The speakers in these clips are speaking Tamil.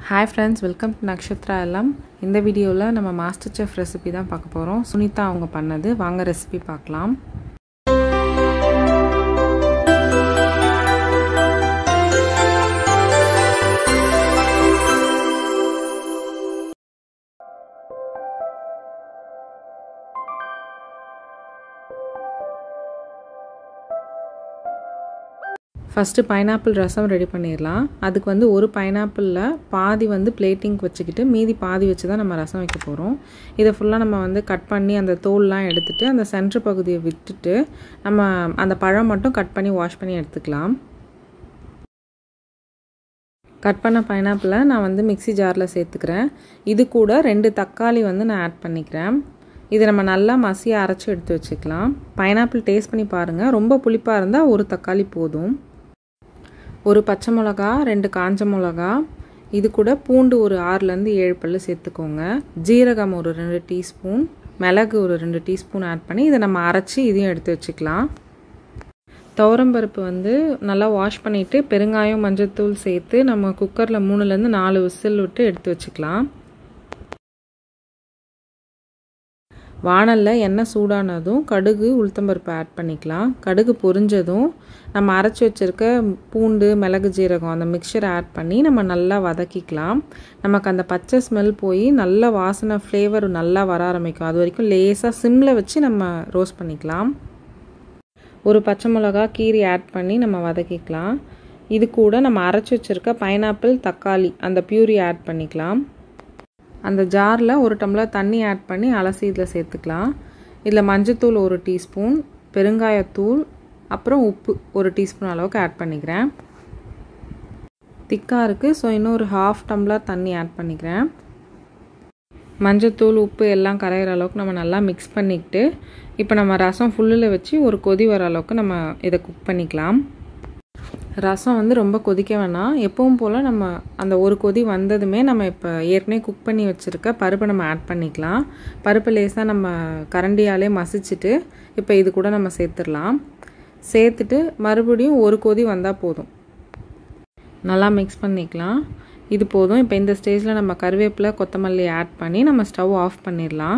hi friends welcome to Nakshatra எல்லாம் இந்த வீடியோவில் நம்ம மாஸ்டர் செஃப் ரெசிபி தான் பார்க்க போகிறோம் சுனிதா அவங்க பண்ணது வாங்க ரெசிபி பார்க்கலாம் ஃபஸ்ட்டு பைனாப்பிள் ரசம் ரெடி பண்ணிடலாம் அதுக்கு வந்து ஒரு பைனாப்பிளில் பாதி வந்து பிளேட்டிங்க்கு வச்சுக்கிட்டு மீதி பாதி வச்சு தான் நம்ம ரசம் வைக்க போகிறோம் இதை ஃபுல்லாக நம்ம வந்து கட் பண்ணி அந்த தோல்லாம் எடுத்துகிட்டு அந்த சென்ட்ரு பகுதியை விட்டுட்டு நம்ம அந்த பழம் மட்டும் கட் பண்ணி வாஷ் பண்ணி எடுத்துக்கலாம் கட் பண்ண பைனாப்பிளை நான் வந்து மிக்சி ஜாரில் சேர்த்துக்கிறேன் இது கூட ரெண்டு தக்காளி வந்து நான் ஆட் பண்ணிக்கிறேன் இதை நம்ம நல்லா மசியை அரைச்சி எடுத்து வச்சுக்கலாம் பைனாப்பிள் டேஸ்ட் பண்ணி பாருங்கள் ரொம்ப புளிப்பாக இருந்தால் ஒரு தக்காளி போதும் ஒரு பச்சை மிளகா ரெண்டு காஞ்ச மிளகா இது கூட பூண்டு ஒரு ஆறுலேருந்து ஏழு பல்லு சேர்த்துக்கோங்க ஜீரகம் ஒரு ரெண்டு டீஸ்பூன் மிளகு ஒரு ரெண்டு டீஸ்பூன் ஆட் பண்ணி இதை நம்ம அரைச்சி இதையும் எடுத்து வச்சுக்கலாம் துவரம்பருப்பு வந்து நல்லா வாஷ் பண்ணிவிட்டு பெருங்காயம் மஞ்சத்தூள் சேர்த்து நம்ம குக்கரில் மூணுலேருந்து நாலு விசில் விட்டு எடுத்து வச்சுக்கலாம் வானலில் எண்ணெய் சூடானதும் கடுகு உளுத்தம்பருப்பு ஆட் பண்ணிக்கலாம் கடுகு பொரிஞ்சதும் நம்ம அரைச்சி வச்சுருக்க பூண்டு மிளகு ஜீரகம் அந்த மிக்சரை ஆட் பண்ணி நம்ம நல்லா வதக்கிக்கலாம் நமக்கு அந்த பச்சை ஸ்மெல் போய் நல்ல வாசனை ஃப்ளேவர் நல்லா வர ஆரம்பிக்கும் அது வரைக்கும் லேசாக சிம்மில் வச்சு நம்ம ரோஸ்ட் பண்ணிக்கலாம் ஒரு பச்சை மிளகா கீரி ஆட் பண்ணி நம்ம வதக்கிக்கலாம் இது கூட நம்ம அரைச்சி வச்சுருக்க பைனாப்பிள் தக்காளி அந்த பியூரி ஆட் பண்ணிக்கலாம் அந்த ஜாரில் ஒரு டம்ளர் தண்ணி ஆட் பண்ணி அலசி இதில் சேர்த்துக்கலாம் இதில் மஞ்சத்தூள் ஒரு டீஸ்பூன் பெருங்காயத்தூள் அப்புறம் உப்பு ஒரு டீஸ்பூன் அளவுக்கு ஆட் பண்ணிக்கிறேன் திக்காக இருக்குது ஸோ இன்னும் ஒரு ஹாஃப் டம்ளர் தண்ணி ஆட் பண்ணிக்கிறேன் மஞ்சத்தூள் உப்பு எல்லாம் கரையிற அளவுக்கு நம்ம நல்லா மிக்ஸ் பண்ணிக்கிட்டு இப்போ நம்ம ரசம் ஃபுல்லில் வச்சு ஒரு கொதி வர அளவுக்கு நம்ம இதை குக் பண்ணிக்கலாம் ரசம் வந்து ரொம்ப கொதிக்க வேணாம் எப்பவும் போல் நம்ம அந்த ஒரு கொதி வந்ததுமே நம்ம இப்போ ஏற்கனவே குக் பண்ணி வச்சுருக்க பருப்பை நம்ம ஆட் பண்ணிக்கலாம் பருப்பு லேசாக நம்ம கரண்டியாலே மசிச்சுட்டு இப்போ இது கூட நம்ம சேர்த்துடலாம் சேர்த்துட்டு மறுபடியும் ஒரு கொதி வந்தால் போதும் நல்லா மிக்ஸ் பண்ணிக்கலாம் இது போதும் இப்போ இந்த ஸ்டேஜில் நம்ம கருவேப்பிலை கொத்தமல்லி ஆட் பண்ணி நம்ம ஸ்டவ் ஆஃப் பண்ணிடலாம்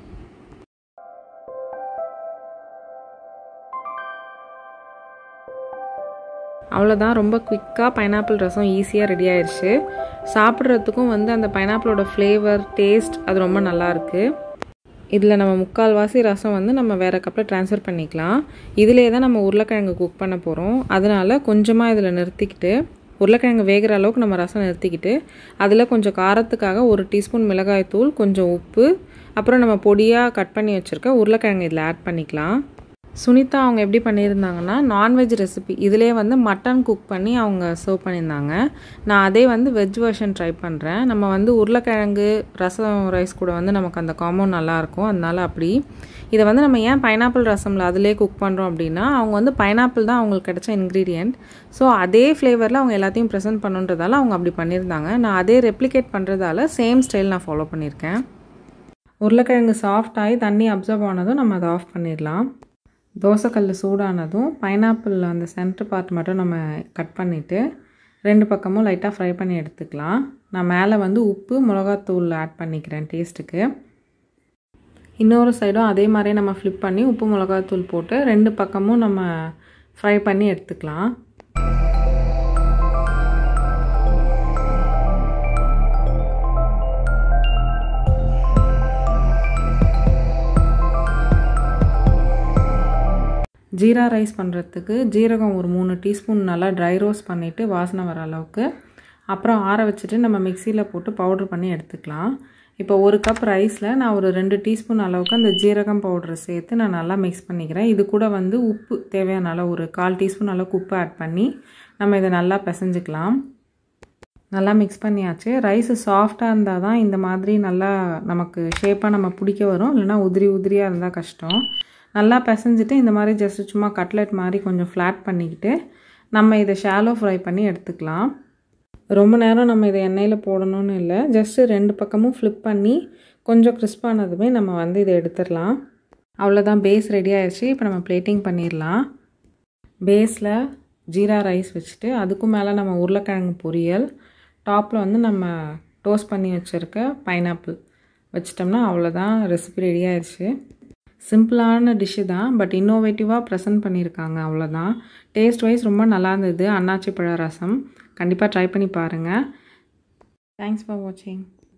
அவ்வளோதான் ரொம்ப குவிக்காக பைனாப்பிள் ரசம் ஈஸியாக ரெடி ஆயிடுச்சு சாப்பிட்றதுக்கும் வந்து அந்த பைனாப்பிளோட ஃப்ளேவர் டேஸ்ட் அது ரொம்ப நல்லாயிருக்கு இதில் நம்ம முக்கால்வாசி ரசம் வந்து நம்ம வேறு கப்பில் ட்ரான்ஸ்ஃபர் பண்ணிக்கலாம் இதிலே தான் நம்ம உருளைக்கிழங்கு குக் பண்ண போகிறோம் அதனால் கொஞ்சமாக இதில் நிறுத்திக்கிட்டு உருளைக்கிழங்கு வேகிற அளவுக்கு நம்ம ரசம் நிறுத்திக்கிட்டு அதில் கொஞ்சம் காரத்துக்காக ஒரு டீஸ்பூன் மிளகாய் தூள் கொஞ்சம் உப்பு அப்புறம் நம்ம பொடியாக கட் பண்ணி வச்சுருக்க உருளைக்கிழங்கு இதில் ஆட் பண்ணிக்கலாம் சுனிதா அவங்க எப்படி பண்ணியிருந்தாங்கன்னா நான்வெஜ் ரெசிபி இதிலே வந்து மட்டன் குக் பண்ணி அவங்க சர்வ் பண்ணியிருந்தாங்க நான் அதே வந்து வெஜ் வெர்ஷன் ட்ரை பண்ணுறேன் நம்ம வந்து உருளைக்கிழங்கு ரசம் ரைஸ் கூட வந்து நமக்கு அந்த காம்போ நல்லாயிருக்கும் அதனால அப்படி இதை வந்து நம்ம ஏன் பைனாப்பிள் ரசமில் அதிலே குக் பண்ணுறோம் அப்படின்னா அவங்க வந்து பைனாப்பிள் தான் அவங்களுக்கு கிடைச்ச இன்க்ரீடியண்ட் ஸோ அதே ஃப்ளேவரில் அவங்க எல்லாத்தையும் ப்ரெசென்ட் பண்ணுன்றதால அவங்க அப்படி பண்ணியிருந்தாங்க நான் அதே ரெப்ளிகேட் பண்ணுறதால சேம் ஸ்டைல் நான் ஃபாலோ பண்ணியிருக்கேன் உருளைக்கிழங்கு சாஃப்ட் ஆகி தண்ணி அப்சர்வ் ஆனதும் நம்ம அதை ஆஃப் பண்ணிடலாம் தோசைக்கல் சூடானதும் பைனாப்பிள் அந்த சென்டர் பார்ட் மட்டும் நம்ம கட் பண்ணிவிட்டு ரெண்டு பக்கமும் லைட்டாக ஃப்ரை பண்ணி எடுத்துக்கலாம் நான் மேலே வந்து உப்பு மிளகாத்தூள் ஆட் பண்ணிக்கிறேன் டேஸ்ட்டுக்கு இன்னொரு சைடும் அதே மாதிரியே நம்ம ஃப்ளிப் பண்ணி உப்பு மிளகாத்தூள் போட்டு ரெண்டு பக்கமும் நம்ம ஃப்ரை பண்ணி எடுத்துக்கலாம் ஜீரா ரைஸ் பண்ணுறதுக்கு ஜீரகம் ஒரு மூணு டீஸ்பூன் நல்லா ட்ரை ரோஸ்ட் பண்ணிவிட்டு வாசனை வர அளவுக்கு அப்புறம் ஆற வச்சுட்டு நம்ம மிக்சியில் போட்டு பவுட்ரு பண்ணி எடுத்துக்கலாம் இப்போ ஒரு கப் ரைஸில் நான் ஒரு ரெண்டு டீஸ்பூன் அளவுக்கு அந்த ஜீரகம் பவுட்ரு சேர்த்து நான் நல்லா மிக்ஸ் பண்ணிக்கிறேன் இது கூட வந்து உப்பு தேவையான அளவு ஒரு கால் டீஸ்பூன் அளவுக்கு உப்பு ஆட் பண்ணி நம்ம இதை நல்லா பிசைஞ்சிக்கலாம் நல்லா மிக்ஸ் பண்ணியாச்சு ரைஸு சாஃப்டாக இருந்தால் தான் இந்த மாதிரி நல்லா நமக்கு ஷேப்பாக நம்ம பிடிக்க வரும் இல்லைனா உதிரி உதிரியாக இருந்தால் கஷ்டம் நல்லா பிசைஞ்சிட்டு இந்த மாதிரி ஜஸ்ட் சும்மா கட்லெட் மாதிரி கொஞ்சம் ஃப்ளாட் பண்ணிக்கிட்டு நம்ம இதை ஷாலோ ஃப்ரை பண்ணி எடுத்துக்கலாம் ரொம்ப நேரம் நம்ம இதை எண்ணெயில் போடணும்னு இல்லை ஜஸ்ட்டு ரெண்டு பக்கமும் ஃப்ளிப் பண்ணி கொஞ்சம் கிறிஸ்பானதுமே நம்ம வந்து இதை எடுத்துடலாம் அவ்வளோதான் பேஸ் ரெடி ஆயிடுச்சு இப்போ நம்ம பிளேட்டிங் பண்ணிடலாம் பேஸில் ஜீரா ரைஸ் வச்சுட்டு அதுக்கும் மேலே நம்ம உருளைக்கிழங்கு பொரியல் டாப்பில் வந்து நம்ம டோஸ்ட் பண்ணி வச்சுருக்க பைனாப்பிள் வச்சிட்டோம்னா அவ்வளோதான் ரெசிபி ரெடி ஆயிடுச்சு சிம்பிளான டிஷ்ஷு தான் பட் இன்னோவேட்டிவாக ப்ரெசென்ட் பண்ணியிருக்காங்க அவ்வளோதான் டேஸ்ட் வைஸ் ரொம்ப நல்லா இருந்தது அன்னாச்சி பழ ரசம் கண்டிப்பாக ட்ரை பண்ணி பாருங்கள் தேங்க்ஸ் ஃபார் வாட்சிங்